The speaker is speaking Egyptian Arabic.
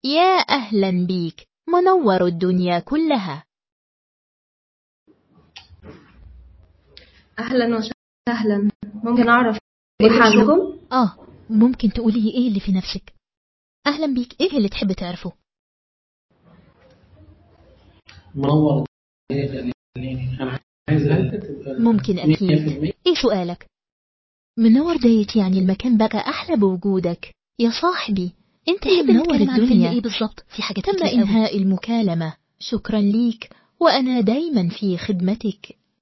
يا أهلا بيك منور الدنيا كلها أهلا وسهلا ممكن أعرف إيه حالكم؟ آه ممكن تقولي إيه اللي في نفسك أهلا بيك إيه اللي تحب تعرفه منور يعني انا عايزها انت تبقى ممكن أكيد 100%. إيه سؤالك منور دايت يعني المكان بقى أحلى بوجودك يا صاحبي انت إيه حب منور بنتكلم عن فيلم الدنيا إيه بالظبط في حاجات تم كتير قوي. إنهاء المكالمة شكرا ليك وأنا دايما في خدمتك